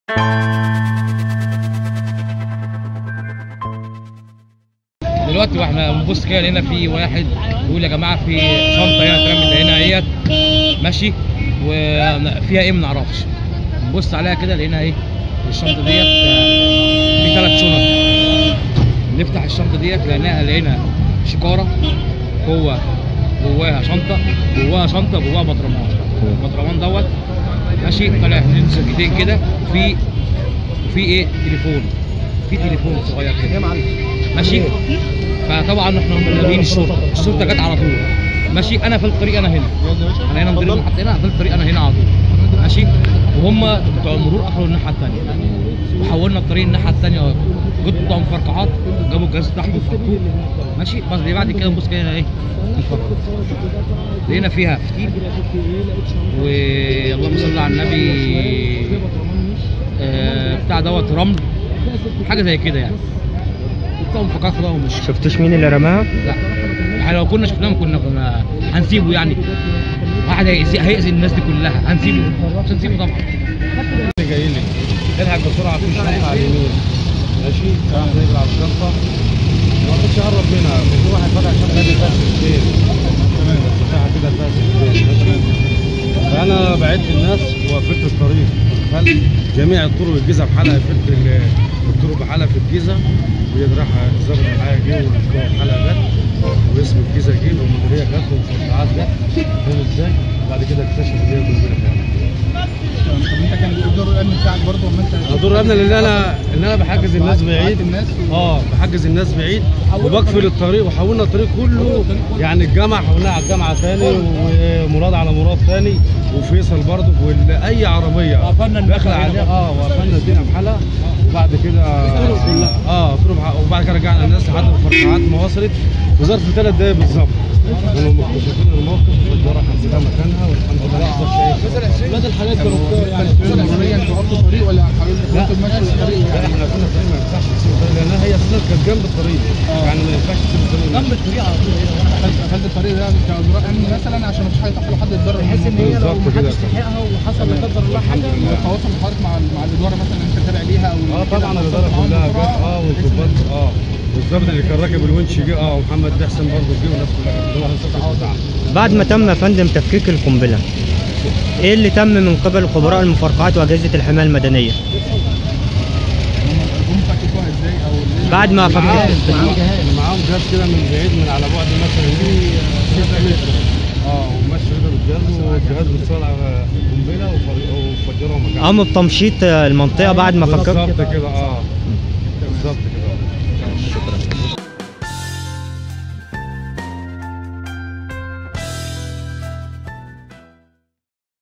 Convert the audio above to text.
دلوقتي واحنا بنبص كده لقينا في واحد بيقول يا جماعه في شنطه هنا اترمت هنا اهيت ماشي وفيها ايه ما نعرفش نبص عليها كده لقينا ايه الشنطه ديت آه، في ثلاث شنط نفتح الشنطه ديت لقيناها لقينا شكاره جوه جواها شنطه جواها شنطه جواها بطرمان البطرمان دوت ماشي طالع ننزل ايدين كده وفي وفي ايه تليفون في تليفون صغير كده ماشي فطبعا احنا مبلغين الشرطه الشرطه جت على طول ماشي انا في الطريق انا هنا انا هنا مدير المحطه هنا في الطريق انا هنا على طول ماشي وهم بتوع المرور اخروا الناحيه الثانيه وحولنا الطريق الناحيه الثانيه جت بتوع مفرقعات جابوا الجهاز تحت وفكوه ماشي بس بعد كده نبص كده ايه انفجر لقينا فيها فتيل واللهم صل على النبي آه بتاع دوت رمل حاجه زي كده يعني بتوع مفرقعات خدوها ومشوا شفتوش مين اللي رماها؟ لا احنا لو كنا شفناهم كنا كنا هنسيبه يعني واحد هيأذي, هيأذي الناس دي كلها هنسيبه مش هنسيبه طبعا اللي جاي لي الحق بسرعه في شنطه على اليمين ماشي كان راجل على الشنطه ما رضيتش اقرب منها في واحد فتح الشنطه دي فيها سكتين تمام مساحه كده فيها سكتين ماشي فانا بعدت الناس وقفلت الطريق قفلت جميع الطرق الجيزه بحالها قفلت ال- الطرق بحالها في الجيزه وهي رايحه الظابط معايا جه والاسبوع بحالها جت واسم الجيزه جه والمديريه جت والمستودعات جت فاهم ازاي؟ وبعد كده اكتشف ان هي قنبله فعلا طب انت كان دور الامن بتاعك برضه ولا انت دور الامن اللي انا ان انا بحجز الناس بعيد بعت الناس و- اه بحجز الناس بعيد وبقفل الطريق وحولنا الطريق كله يعني الجامعه حولناها على الجامعه ثاني ومراد على مراد ثاني وفيصل برضه واي عربيه داخله عليها اه وقفلنا الدنيا بحالها وبعد كده اه طرق بح- وبعد كده رجعنا الناس لحد الفرقعات ما وصلت في ظرف ثلاث دقايق بالظبط كانوا مكتشفين الموقف والداره حسيتها مكانها والحمد لله ما حصلش اي حاجه بدل الحاجات كانوا المسؤوليه انتوا وقفتوا الطريق ولا حاولتوا لا. كنتوا ماشي الطريق لا احنا كنا في الطريق ما ينفعش تسيب الطريق لانها هي اساسا كانت جنب الطريق يعني ما ينفعش تسيب الطريق جنب الطريق على طول قفلت قفلت الطريق ده كاجراء امن مثلا عشان مفيش حاجه تحصل لحد يتضرر بحيث ان هي لو محدش تحققها وحصل لا قدر الله حاجه تواصل حضرتك مع مع الاداره مثلا انت تابع ليها او اه كده، طبعا تواصلت الاداره معاهم كلها جت بسرعة، اه بحيث إن- والظباط اه والظابط اللي كان راكب الونش جه اه ومحمد بحسن برضه جه والناس كلها كانت بتدور على الظابط بتاعها. بعد ما تم يا فندم تفكيك القنبله ايه اللي تم من قبل خبراء المفرقعات واجهزه الحمايه المدنيه؟ هم فككوها ازاي او ازاي بعد ما معاهم فكك معاهم معاهم جهاز كده من بعيد من على بعد مثلا 6 متر اه ومشوا كده بالجهاز والجهاز بيطلع قنبله وفر- وفجروا مكانها قاموا بتمشيط المنطقه بعد ما فكك بالظبط كده اه بالظبط كده شكرا